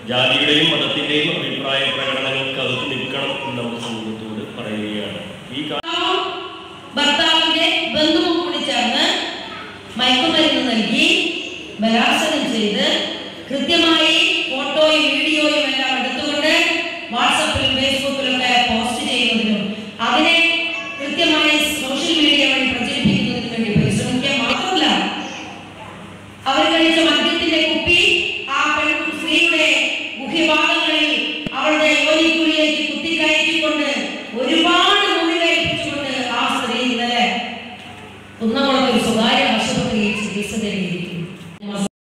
ജാതിയുടെയും മതത്തിന്റെയും അഭിപ്രായ പ്രകടനങ്ങൾക്കകത്ത് നിൽക്കണം എന്ന് നമുക്ക് സമൂഹത്തോട് പറയുകയാണ് ഈ കാ- ഭർത്താവിന്റെ ബന്ധുവും കൂടി ചേർന്ന് മയക്കുമരുന്ന് നൽകി ബലാത്സംഗം ചെയ്ത് കൃത്യമായ